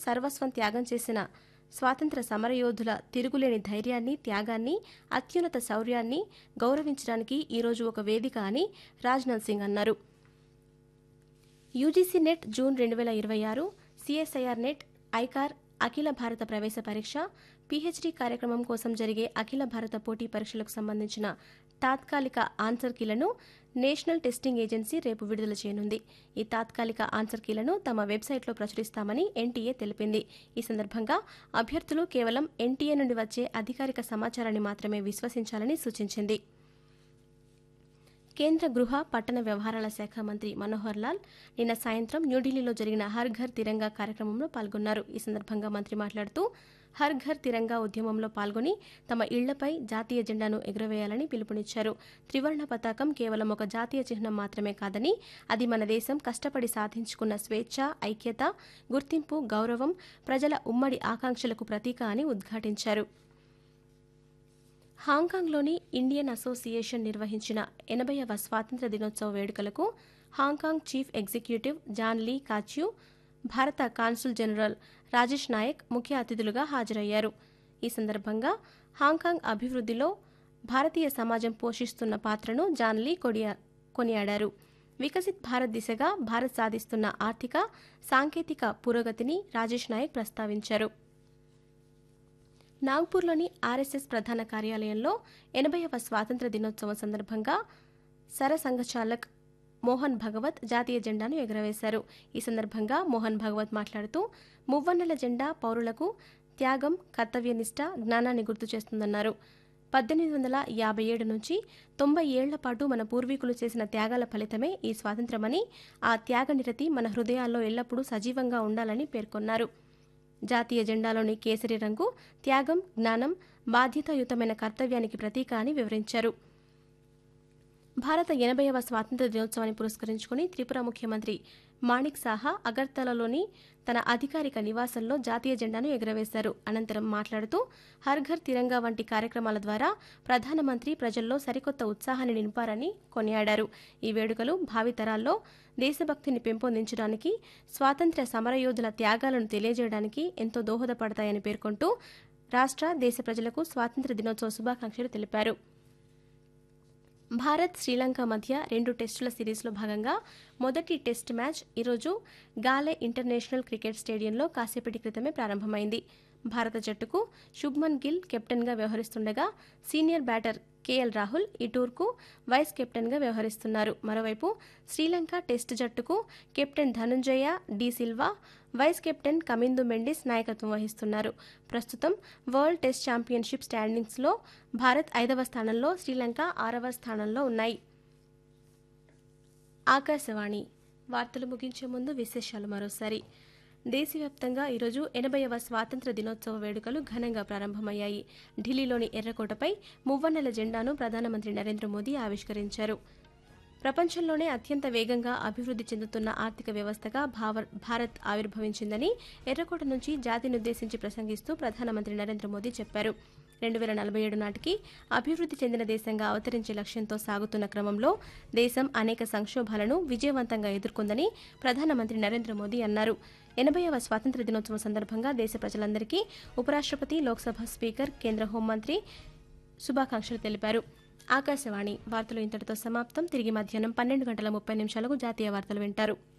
సర్వస్వం త్యాగం చేసిన స్వాతంత్ర సమరయోధుల తిరుగులేని ధైర్యాన్ని త్యాగాన్ని అత్యున్నత శౌర్యాన్ని గౌరవించడానికి ఈరోజు ఒక వేదిక అని రాజ్నాథ్ సింగ్ అన్నారు యూజీసీ నెట్ జూన్ రెండు వేల ఇరవై ఆరు సిఎస్ఐఆర్ నెట్ ఐకార్ అఖిల భారత ప్రవేశ పరీక్ష పీహెచ్డీ కార్యక్రమం కోసం జరిగే అఖిల భారత పోటీ పరీక్షలకు సంబంధించిన తాత్కాలిక ఆన్సర్ కీలను నేషనల్ టెస్టింగ్ ఏజెన్సీ రేపు విడుదల చేయనుంది ఈ తాత్కాలిక ఆన్సర్ కీలను తమ వెబ్సైట్లో ప్రచురిస్తామని ఎన్టీఏ తెలిపింది ఈ సందర్భంగా అభ్యర్థులు కేవలం ఎన్టీఏ నుండి వచ్చే అధికారిక సమాచారాన్ని మాత్రమే విశ్వసించాలని సూచించింది కేంద్ర గృహ పట్టణ వ్యవహారాల శాఖ మంత్రి మనోహర్ లాల్ నిన్న సాయంత్రం న్యూఢిల్లీలో జరిగిన హర్ ఘర్ తిరంగా కార్యక్రమంలో పాల్గొన్నారు ఈ సందర్భంగా మంత్రి మాట్లాడుతూ హర్ ఘర్ తిరంగా ఉద్యమంలో పాల్గొని తమ ఇళ్లపై జాతీయ జెండాను ఎగురవేయాలని పిలుపునిచ్చారు త్రివర్ణ పతాకం కేవలం ఒక జాతీయ చిహ్నం మాత్రమే కాదని అది మన దేశం కష్టపడి సాధించుకున్న స్వేచ్ఛ ఐక్యత గుర్తింపు గౌరవం ప్రజల ఉమ్మడి ఆకాంక్షలకు ప్రతీక అని ఉద్ఘాటించారు హాంకాంగ్లోని ఇండియన్ అసోసియేషన్ నిర్వహించిన ఎనభైవ స్వాతంత్ర దినోత్సవ వేడుకలకు Hong Kong chief executive John Lee Kachiu భారత కాన్సుల్ జనరల్ రాజేష్ నాయక్ ముఖ్య అతిథులుగా హాజరయ్యారు ఈ సందర్భంగా హాంకాంగ్ అభివృద్ధిలో భారతీయ సమాజం పోషిస్తున్న పాత్రను జాన్ లీ కొడియా కొనియాడారు వికసిత్ భారత్ దిశగా భారత్ సాధిస్తున్న ఆర్థిక సాంకేతిక పురోగతిని రాజేష్ నాయక్ ప్రస్తావించారు నాగ్పూర్లోని ఆర్ఎస్ఎస్ ప్రధాన కార్యాలయంలో ఎనభైవ స్వాతంత్ర దినోత్సవం సందర్భంగా సరసంఘచాలక్ మోహన్ భగవత్ జాతీయ జెండాను ఎగురవేశారు ఈ సందర్భంగా మోహన్ భగవత్ మాట్లాడుతూ మువ్వన్నెల జెండా పౌరులకు త్యాగం కర్తవ్యనిష్ట జ్ఞానాన్ని గుర్తు చేస్తుందన్నారు పద్దెనిమిది వందల యాభై ఏడు నుంచి తొంభై ఏళ్ల పాటు మన పూర్వీకులు చేసిన త్యాగాల ఫలితమే ఈ స్వాతంత్రమని ఆ త్యాగనిరతి మన హృదయాల్లో ఎల్లప్పుడూ సజీవంగా ఉండాలని పేర్కొన్నారు జాతీయ జెండాలోని కేసరి రంగు త్యాగం జ్ఞానం బాధ్యతాయుతమైన కర్తవ్యానికి ప్రతీక అని వివరించారు భారత ఎనభైవ స్వాతంత్ర దినోత్సవాన్ని పురస్కరించుకుని త్రిపుర ముఖ్యమంత్రి మాణిక్ సాహా అగర్తలలో తన అధికారిక నివాసంలో జాతీయ జెండాను ఎగురవేశారు అనంతరం మాట్లాడుతూ హర్ ఘర్ తిరంగా వంటి కార్యక్రమాల ద్వారా ప్రధానమంత్రి ప్రజల్లో సరికొత్త ఉత్సాహాన్ని నింపారని కొనియాడారు ఈ వేడుకలు భావితరాల్లో దేశభక్తిని పెంపొందించడానికి స్వాతంత్ర్య సమరయోధుల త్యాగాలను తెలియజేయడానికి ఎంతో దోహదపడతాయని పేర్కొంటూ రాష్ట్ర దేశ ప్రజలకు స్వాతంత్ర దినోత్సవ శుభాకాంక్షలు తెలిపారు భారత్ శ్రీలంక మధ్య రెండు టెస్టుల సిరీస్లో భాగంగా మొదటి టెస్ట్ మ్యాచ్ ఈరోజు గాలే ఇంటర్నేషనల్ క్రికెట్ స్టేడియంలో కాసేపటి క్రితమే ప్రారంభమైంది భారత జట్టుకు శుభ్మన్ గిల్ కెప్టెన్గా వ్యవహరిస్తుండగా సీనియర్ బ్యాటర్ కేఎల్ రాహుల్ ఈ టూర్కు వైస్ కెప్టెన్గా వ్యవహరిస్తున్నారు మరోవైపు శ్రీలంక టెస్ట్ జట్టుకు captain Dhananjaya de Silva vice captain Kamindu Mendis నాయకత్వం వహిస్తున్నారు ప్రస్తుతం వరల్డ్ టెస్ట్ ఛాంపియన్షిప్ స్టాండింగ్స్లో భారత్ ఐదవ స్థానంలో శ్రీలంక ఆరవ స్థానంలో ఉన్నాయి ఆకాశవాణి వార్తలు ముగించే ముందు విశేషాలు మరోసారి దేశవ్యాప్తంగా ఈరోజు ఎనభైవ స్వాతంత్ర దినోత్సవ వేడుకలు ఘనంగా ప్రారంభమయ్యాయి ఢిల్లీలోని ఎర్రకోటపై మువ్వన్నెల జెండాను ప్రధానమంత్రి నరేంద్ర మోదీ ఆవిష్కరించారు ప్రపంచంలోనే అత్యంత వేగంగా అభివృద్ధి చెందుతున్న ఆర్థిక వ్యవస్థగా భారత్ ఆవిర్భవించిందని ఎర్రకోట నుంచి జాతినుద్దేశించి ప్రసంగిస్తూ ప్రధానమంత్రి నరేంద్ర మోదీ చెప్పారు రెండు వేల నలభై ఏడు నాటికి అభివృద్ధి చెందిన దేశంగా అవతరించే లక్ష్యంతో సాగుతున్న క్రమంలో దేశం అనేక సంక్షోభాలను విజయవంతంగా ఎదుర్కొందని ప్రధానమంత్రి నరేంద్ర మోదీ అన్నారు ఎనభైవ స్వాతంత్ర దినోత్సవం సందర్భంగా దేశ ప్రజలందరికీ ఉపరాష్ట్రపతి లోక్సభ స్పీకర్ కేంద్ర హోంమంత్రి శుభాకాంక్షలు తెలిపారు ఆకాశవాణి వార్తలు ఇంతటితో సమాప్తం తిరిగి మధ్యాహ్నం పన్నెండు గంటల ముప్పై నిమిషాలకు జాతీయ వార్తలు వింటారు